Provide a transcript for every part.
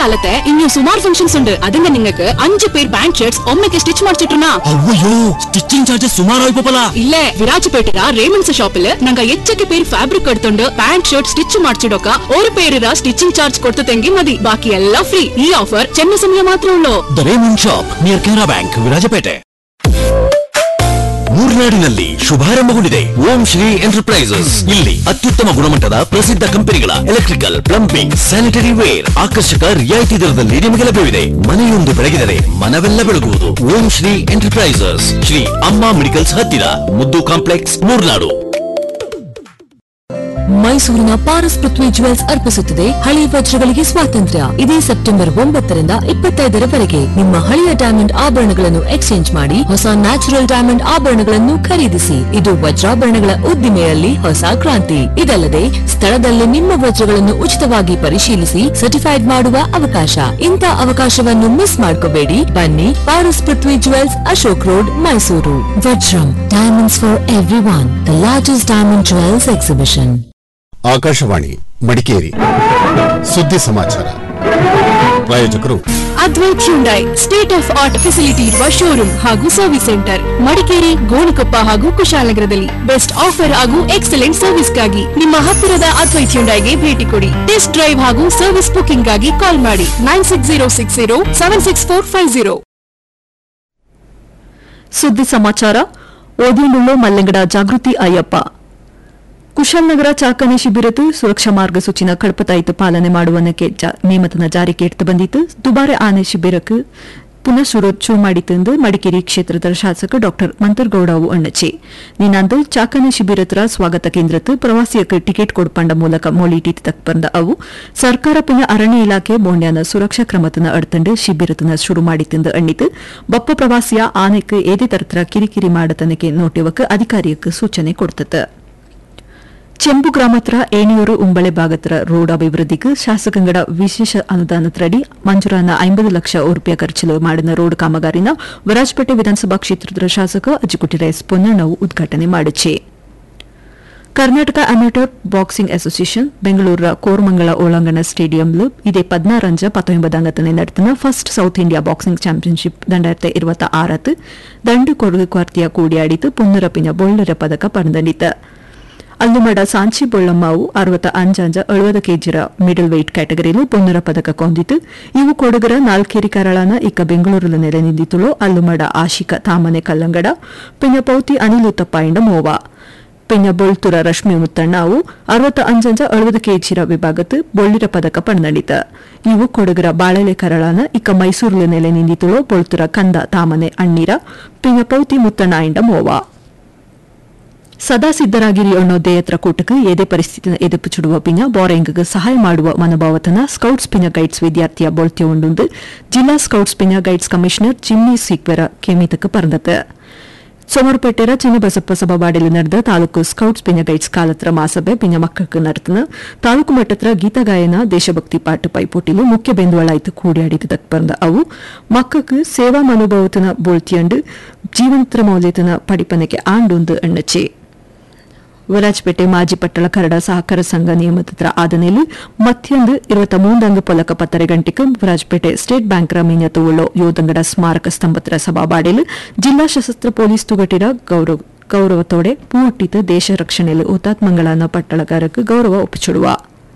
കാലത്തെ ഇനി സുമാർ ഫംഗ്ഷൻസ് ഉണ്ട് അതിന്റെ നിങ്ങൾക്ക് അഞ്ച് പേർ പാന്റ് ഷർട്ട്സ് ഒമ്മയ്ക്ക് സ്റ്റിച്ച് ಮಾಡಿಸಿಟ್ರುನಾ ಅವ್ವಯ್ಯೋ ಸ್ಟಿಚಿಂಗ್ ಚಾರ್ಜಸ್ ಸುಮಾರು ಆಯ್ಪಲ್ಲ ಇಲ್ಲೇ ವಿರಾಜಪೇಟೆರ ರೇಮಂಡ್ಸ್ ಶಾಪಿಲ್ ನಂಗ ಹೆಚ್ಚಕ್ಕೆ ಪೇರ್ ಫ್ಯಾಬ್ರಿಕ್ ಕಟ್ಕೊಂಡು ಪ್ಯಾಂಟ್ ಶರ್ಟ್ ಸ್ಟಿಚ್ ಮಾಡ್ಸಿಡೋಕ ഒരു പേരിರ ಸ್ಟಿಚಿಂಗ್ ಚಾರ್ಜ್ ಕೊಡ್ತು ತೆಂಗಿ ಮದಿ ಬಾಕಿ ಎಲ್ಲ ಫ್ರೀ ಈ ಆಫರ್ ಚೆನ್ನ ಸಮಯ ಮಾತ್ರ ಉಳ್ಳೋ ದ Raymond shop near Canara bank Virajpet ಮೂರ್ನಾಡಿನಲ್ಲಿ ಶುಭಾರಂಭಗೊಂಡಿದೆ ಓಂ ಶ್ರೀ ಎಂಟರ್ಪ್ರೈಸಸ್ ಇಲ್ಲಿ ಅತ್ಯುತ್ತಮ ಗುಣಮಟ್ಟದ ಪ್ರಸಿದ್ಧ ಕಂಪನಿಗಳ ಎಲೆಕ್ಟ್ರಿಕಲ್ ಪ್ಲಂಬಿಂಗ್ ಸ್ಯಾನಿಟರಿ ವೇರ್ ಆಕರ್ಷಕ ರಿಯಾಯಿತಿ ದರದಲ್ಲಿ ನಿಮಗೆ ಲಭ್ಯವಿದೆ ಮನೆಯೊಂದು ಬೆಳಗಿದರೆ ಮನವೆಲ್ಲ ಬೆಳಗುವುದು ಓಂ ಶ್ರೀ ಎಂಟರ್ಪ್ರೈಸಸ್ ಶ್ರೀ ಅಮ್ಮ ಮೆಡಿಕಲ್ಸ್ ಹತ್ತಿರ ಮುದ್ದು ಕಾಂಪ್ಲೆಕ್ಸ್ ಮೂರ್ನಾಡು ಮೈಸೂರಿನ ಪಾರಸ್ ಪೃಥ್ವಿ ಜುವೆಲ್ಸ್ ಅರ್ಪಿಸುತ್ತದೆ ಹಳೆಯ ವಜ್ರಗಳಿಗೆ ಸ್ವಾತಂತ್ರ್ಯ ಇದೇ ಸೆಪ್ಟೆಂಬರ್ ಒಂಬತ್ತರಿಂದ ಇಪ್ಪತ್ತೈದರವರೆಗೆ ನಿಮ್ಮ ಹಳೆಯ ಡೈಮಂಡ್ ಆಭರಣಗಳನ್ನು ಎಕ್ಸ್ಚೇಂಜ್ ಮಾಡಿ ಹೊಸ ನ್ಯಾಚುರಲ್ ಡೈಮಂಡ್ ಆಭರಣಗಳನ್ನು ಖರೀದಿಸಿ ಇದು ವಜ್ರಾಭರಣಗಳ ಉದ್ದಿಮೆಯಲ್ಲಿ ಹೊಸ ಕ್ರಾಂತಿ ಇದಲ್ಲದೆ ಸ್ಥಳದಲ್ಲಿ ನಿಮ್ಮ ವಜ್ರಗಳನ್ನು ಉಚಿತವಾಗಿ ಪರಿಶೀಲಿಸಿ ಸರ್ಟಿಫೈಡ್ ಮಾಡುವ ಅವಕಾಶ ಇಂಥ ಅವಕಾಶವನ್ನು ಮಿಸ್ ಮಾಡ್ಕೋಬೇಡಿ ಬನ್ನಿ Paras Prithvi jewels Ashok road Mysuru Vajram diamonds for every one the largest diamond jewels exhibition Akashvani Madikeri ಸುದ್ದಿ ಸಮಾಚಾರ ಪ್ರಾಯೋಜಕರು Advait Hyundai state of art facility ಇರುವ ಶೋರೂಮ್ ಹಾಗೂ ಸರ್ವಿಸ್ ಸೆಂಟರ್ ಮಡಿಕೇರಿ ಗೋಣಿಕೊಪ್ಪ ಹಾಗೂ ಕುಶಾಲನಗರದಲ್ಲಿ ಬೆಸ್ಟ್ ಆಫರ್ ಹಾಗೂ ಎಕ್ಸಲೆಂಟ್ ಸರ್ವಿಸ್ಗಾಗಿ ನಿಮ್ಮ ಹತ್ತಿರದ ಅದ್ವೈತ್ ಹ್ಯುಂಡೈಗೆ ಭೇಟಿ ಕೊಡಿ ಟೆಸ್ಟ್ ಡ್ರೈವ್ ಹಾಗೂ ಸರ್ವಿಸ್ ಬುಕಿಂಗ್ ಗಾಗಿ ಕಾಲ್ ಮಾಡಿ nine six zero six zero seven six four five zero ಸುದ್ದಿ ಸಮಾಚಾರ ಓದಿನುಳ್ಳು ಮಲ್ಲಂಗಡ ಜಾಗೃತಿ ಅಯ್ಯಪ್ಪ ಕುಶಾಲನಗರ ಚಾಕಣೆ ಶಿಬಿರದ್ದು ಸುರಕ್ಷಾ ಮಾರ್ಗಸೂಚಿನ ಕಡಪತಾಯಿತು ಪಾಲನೆ ಮಾಡುವನಕ್ಕೆ ನೇಮತನ ಜಾರಿಗೆ ಎಡ್ತು ಬಂದಿತ್ತು ದುಬಾರೆ ಆನೆ ಶಿಬಿರಕ್ಕೆ ಪುನಃ ಶುರು ಮಾಡಿತೆಂದು ಮಡಿಕೇರಿ ಕ್ಷೇತ್ರದ ಶಾಸಕ ಡಾಕ್ಟರ್ ಮಂತರ್ಗೌಡವು ಅಣ್ಣಚೆ ನಿನ್ನಂದು ಚಾಕಣೆ ಶಿಬಿರತ್ರ ಸ್ವಾಗತ ಕೇಂದ್ರತ್ತು ಪ್ರವಾಸಿಯಕ್ಕೆ ಟಿಕೆಟ್ ಕೊಡ್ಪಂಡ ಮೂಲಕ ಮೋಳಿಟಿ ಬಂದ ಅವು ಸರ್ಕಾರ ಪುನಃ ಅರಣ್ಯ ಇಲಾಖೆ ಬೋಂಡ್ಯಾನ ಸುರಕ್ಷಾ ಕ್ರಮತನ ಅಡ್ತಂಡು ಶಿಬಿರತನ ಶುರು ಮಾಡಿತೆಂದು ಅಣ್ಣಿತು ಬಪ್ಪ ಪ್ರವಾಸಿಯ ಆನೆಕ್ಕೆ ಏದೇ ತರತ್ರ ಕಿರಿಕಿರಿ ಮಾಡತನಕ್ಕೆ ನೋಟಿವಕ್ಕೆ ಅಧಿಕಾರಿಯಕ್ಕೆ ಸೂಚನೆ ಕೊಡ್ತದೆ ಚೆಂಬು ಗ್ರಾಮತ್ರ ಏಣಿಯೂರು ಉಂಬಳೆ ಭಾಗತ್ರ ರೋಡ್ ಅಭಿವೃದ್ಧಿಗೆ ಶಾಸಕಂಗಡ ವಿಶೇಷ ಅನುದಾನತ್ರಡಿ ಮಂಜೂರಾನ ಐಂಬತ್ತು ಲಕ್ಷ ರೂಪಾಯಿ ಖರ್ಚಲು ಮಾಡಿದ ರೋಡ್ ಕಾಮಗಾರಿನ ವರಾಜಪೇಟೆ ವಿಧಾನಸಭಾ ಕ್ಷೇತ್ರದ ಶಾಸಕ ಅಜ್ಜಿಕುಟಿರೇಸ್ ಪೊನ್ನಣ್ಣವು ಉದ್ಘಾಟನೆ ಮಾಡಿছে ಕರ್ನಾಟಕ ಅಮೇಟರ್ ಬಾಕ್ಸಿಂಗ್ ಅಸೋಸಿಯೇಷನ್ ಬೆಂಗಳೂರ ಕೋರಮಂಗಲ ಒಳಾಂಗಣ ಸ್ಟೇಡಿಯಂಲು ಇದೇ ಪದ್ನಾರಂಜ ಪತ್ತೊಂಬದಂಗತನೆ ನಡೆದ first south India boxing championship ದಂಡಾಯಿರത്തി ഇരുപത്തി ആറത്ത് ദണ്ട് കൊറുകുക്വാർത്തിയ കൂടിയാടിത്ത് പുന്നറപ്പിഞ്ഞ ബൊള്ളര പതക പണിതണ്ടിത്ത് ಅಲ್ಲುಮಡ ಸಾಂಚಿ ಬೊಳ್ಳಮ್ಮವು ಅರವತ್ತ ಅಂಜಾಂಜ ಅಳುವದ ಕೆಜಿರ ಮಿಡಲ್ ವೆಯ್ಟ್ ಕ್ಯಾಟಗರಿಲು ಪೊನ್ನರ ಪದಕ ಕೊಂದಿತು ಇವು ಕೊಡಗರ ನಾಲ್ಕೇರಿ ಕರಳನ ಇಕ್ಕ ಬೆಂಗಳೂರಿನ ನೆಲೆ ನಿಂದಿತುಳು ಅಲ್ಲುಮಡ ಆಶಿಕ ತಾಮನೆ ಕಲ್ಲಂಗಡ ಪಿನ್ನ ಪೌತಿ ಅನಿಲ್ ಉತ್ತಪ್ಪಾಯಿಂಡ ಮೋವ ಪಿನ್ನ ಬೊಳ್ತುರ ರಶ್ಮಿ ಮುತ್ತಣ್ಣವು ಅರವತ್ತ ಅಂಜಂಜ ಅಳುವದ ಕೆಜಿರ ವಿಭಾಗತ್ತು ಬೊಳ್ಳಿರ ಪದಕ ಪಣನಡಿತ ಇವು ಕೊಡಗರ ಬಾಳೆಲೆ ಕರಳನ ಇಕ್ಕ ಮೈಸೂರಿನ ನೆಲೆ ನಿಂದಿತುಳು ಬೊಳ್ತುರ ಕಂದ ತಾಮನೆ ಅಣ್ಣೀರ ಪಿನ್ನ ಪೌತಿ ಮುತ್ತಣ್ಣ ಇಂಡ ಮೋವ ಸದಾ ಸಿದ್ದರಾಗಿರಿ ಅನ್ನೋ ದೇಯತ್ರ ಕೂಟಕ್ಕೆ ಏದೇ ಪರಿಸ್ಥಿತಿನ ಎದುಪು ಚುಡುವ ಪಿನ ಬಾರೆಂಗ್ಗೆ ಸಹಾಯ ಮಾಡುವ ಮನೋಭಾವತನ ಸ್ಕೌಟ್ಸ್ ಪಿನ ಗೈಡ್ಸ್ ವಿದ್ಯಾರ್ಥಿಯ ಬೊಳ್ತಿಯೊಂಡುಂದು ಜಿಲ್ಲಾ ಸ್ಕೌಟ್ಸ್ ಪಿನ ಗೈಡ್ಸ್ ಕಮಿಷನರ್ ಜಿಮ್ಮಿ ಸೀಕ್ವೆರ ಕೇಮಿತಕ್ಕೆ ಪರಂದತೆ ಸೋಮರಪೇಟೆರ ಚಿನ್ನಬಸಪ್ಪ ಸಭಾವಾಡಿಯಲ್ಲಿ ನಡೆದ ತಾಲೂಕು ಸ್ಕೌಟ್ಸ್ ಪಿನ ಗೈಡ್ಸ್ ಕಾಲತ್ರ ಮಾಸಭೆ ಪಿನ ಮಕ್ಕಕ್ಕೆ ನಡೆತನ ತಾಲೂಕು ಮಟ್ಟತ್ರ ಗೀತಗಾಯನ ದೇಶಭಕ್ತಿ ಪಾಠ ಪೈಪೋಟಿಲು ಮುಖ್ಯ ಬೆಂದುವಳಾಯ್ತು ಕೂಡಿಯಾಡಿದ್ದಕ್ಕೆ ಬಂದ ಅವು ಮಕ್ಕಕ್ಕೆ ಸೇವಾ ಮನೋಭಾವತನ ಬೋಳ್ತಿಯಂಡು ಜೀವಂತರ ಮೌಲ್ಯತನ ಪಡಿಪನಕ್ಕೆ ಆಂಡೊಂದು ಅಣ್ಣಚೆ ವರಾಜ್ಪೇಟೆ ಮಾಜಿ ಪಟ್ಟಳ ಕರಡ ಸಹಕಾರ ಸಂಘ ನಿಯಮಿತರ ಆದನೆಯಲ್ಲಿ ಮತ್ತೊಂದು ಇರುವತ್ತ ಮೂಂದಂಗ ಪೊಲಕ ಪತ್ತರೆ ಗಂಟೆಗೆ ವರಾಜ್ಪೇಟೆ ಸ್ಟೇಟ್ ಬ್ಯಾಂಕ್ ಮೀನ್ಯ ತುವಳ್ಳೋ ಯೋದಂಗಡ ಸ್ಮಾರಕ ಸ್ತಂಭತ್ರ ಸಭಾಬಾಡೆಲು ಜಿಲ್ಲಾ ಸಶಸ್ತ್ರ ಪೊಲೀಸ್ ತುಗಟಿರ ಗೌರವ ಗೌರವತೋಡೆ ಪೂರ್ಟಿತ ದೇಶ ರಕ್ಷಣೆಯಲ್ಲಿ ಹುತಾತ್ಮಗಳನ್ನ ಪಟ್ಟಳಗಾರಕ್ಕೆ ಗೌರವ ಒಪ್ಪಿಚುಡುವ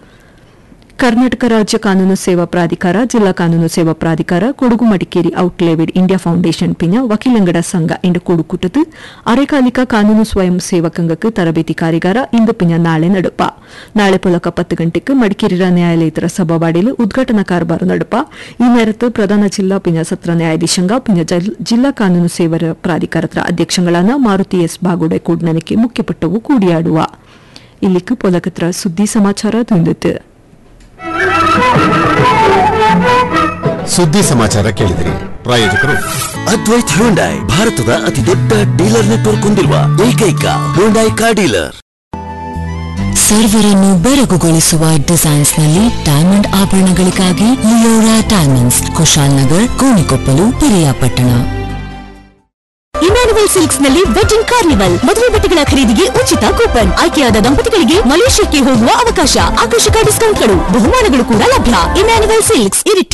ಕರ್ನಾಟಕ ರಾಜ್ಯ ಕಾನೂನು ಸೇವಾ ಪ್ರಾಧಿಕಾರ ಜಿಲ್ಲಾ ಕಾನೂನು ಸೇವಾ ಪ್ರಾಧಿಕಾರ ಕೊಡಗು ಮಡಿಕೇರಿ ಔಟ್ಲೇವಿಡ್ ಇಂಡಿಯಾ ಫೌಂಡೇಶನ್ ಪಿನ ವಕೀಲಂಗಡ ಸಂಘ ಇಂಡ ಕೂಡುಕುಟದು ಅರೆಕಾಲಿಕ ಕಾನೂನು ಸ್ವಯಂ ಸೇವಕಂಗಕ್ಕೆ ತರಬೇತಿ ಕಾರ್ಯಾಗಾರ ಇಂದು ಪಿನ ನಾಳೆ ನಡುಪ ನಾಳೆ ಪೊಲಕ ಪತ್ತು ಗಂಟೆಗೆ ಮಡಿಕೇರಿರ ನ್ಯಾಯಾಲಯತರ ಸಭಾವಾಡಿಲು ಉದ್ಘಾಟನಾ ಕಾರ್ಬಾರ ನಡುಪ ಈ ನೇರತ್ತು ಪ್ರಧಾನ ಜಿಲ್ಲಾ ಪಿನ ಸತ್ರ ನ್ಯಾಯಾಧೀಶಂಗ ಪಿನ ಜಿಲ್ಲಾ ಕಾನೂನು ಸೇವರ ಪ್ರಾಧಿಕಾರತ್ರ ಅಧ್ಯಕ್ಷಗಳಾದ ಮಾರುತಿ ಎಸ್ ಬಾಗುಡೆ ಕೂಡ್ನನಕ್ಕೆ ಮುಖ್ಯಪಟ್ಟವು ಕೂಡಿಯಾಡುವ ಇಲ್ಲಿக்கு ಪೊಲಕತ್ರ ಸುದ್ದಿ ಸಮಾಚಾರ ತುಂದಿತು ಸುದ್ದಿ ಸಮಾಚಾರ ಕೇಳಿದಿರಿ ಪ್ರಾಯೋಜಕರು ಅದ್ವೈತ್ ಹ್ಯುಂಡೈ ಭಾರತದ ಅತಿ ದೊಡ್ಡ ಡೀಲರ್ ನೆಟ್ವರ್ಕ್ ಹೊಂದಿರುವ ಏಕೈಕ ಹ್ಯುಂಡೈ ಕಾರ್ ಡೀಲರ್ ಸರ್ವರನ್ನು ಬೆರಗುಗೊಳಿಸುವ ಡಿಸೈನ್ಸ್ ನಲ್ಲಿ ಡೈಮಂಡ್ ಆಭರಣಗಳಿಗಾಗಿ ಲಿಯೋರಾ ಡೈಮಂಡ್ಸ್ ಕುಶಾಲ್ನಗರ್ ಕೋಣಿಕೊಪ್ಪಲು ಪಿರಿಯಾಪಟ್ಟಣ ಇಮ್ಯಾನುವಲ್ ಸಿಲ್ಕ್ಸ್ ನಲ್ಲಿ ವೆಡ್ಡಿಂಗ್ ಕಾರ್ನಿವಲ್ ಮದುವೆ ಬಟ್ಟೆಗಳ ಖರೀದಿಗೆ ಉಚಿತ ಕೂಪನ್ ಆಯ್ಕೆಯಾದ ದಂಪತಿಗಳಿಗೆ ಮಲೇಷ್ಯಾಕ್ಕೆ ಹೋಗುವ ಅವಕಾಶ ಆಕರ್ಷಕ ಡಿಸ್ಕೌಂಟ್ಗಳು ಬಹುಮಾನಗಳು ಕೂಡ ಲಭ್ಯ ಇಮ್ಯಾನುವಲ್ ಸಿಲ್ಕ್ಸ್ ಇರಿಟಿ